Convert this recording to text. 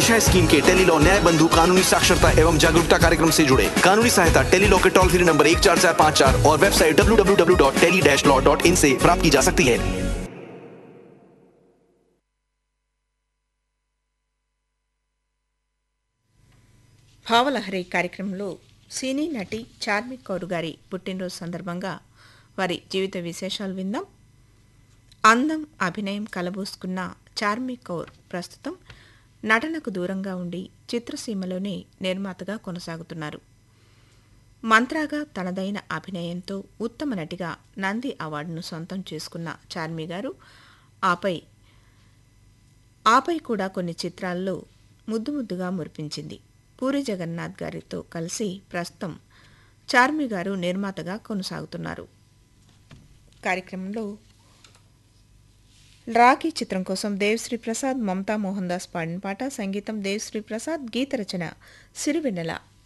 पेश है स्कीम के टेली लॉ न्याय बंधु कानूनी साक्षरता एवं जागरूकता कार्यक्रम से जुड़े कानूनी सहायता टेली लॉ के टोल फ्री नंबर एक चार चार पाँच चार और website W W W dot tele dash law dot in से प्राप्त की जा सकती है భావలహరి కార్యక్రమంలో సినీ నటి చార్మిక్ కౌర్ గారి పుట్టినరోజు సందర్భంగా వారి జీవిత విశేషాలు విందాం అందం అభినయం కలబోసుకున్న చార్మిక్ కౌర్ ప్రస్తుతం నటనకు దూరంగా ఉండి చిత్రసీమలోనే నిర్మాతగా కొనసాగుతున్నారు మంత్రాగా తనదైన అభినయంతో ఉత్తమ నటిగా నంది అవార్డును సొంతం చేసుకున్న చార్మి గారు ఆపై ఆపై కూడా కొన్ని చిత్రాల్లో ముద్దు ముద్దుగా మురిపించింది పూరి జగన్నాథ్ గారితో కలిసి ప్రస్తుతం చార్మి గారు నిర్మాతగా కొనసాగుతున్నారు కార్యక్రమంలో రాఖీ చిత్రం కోసం దేవ్శ్రీ ప్రసాద్ మమతా మోహన్ దాస్ పాడిన పాట సంగీతం దేవ్శ్రీ ప్రసాద్ గీత రచన సిరివెన్నెల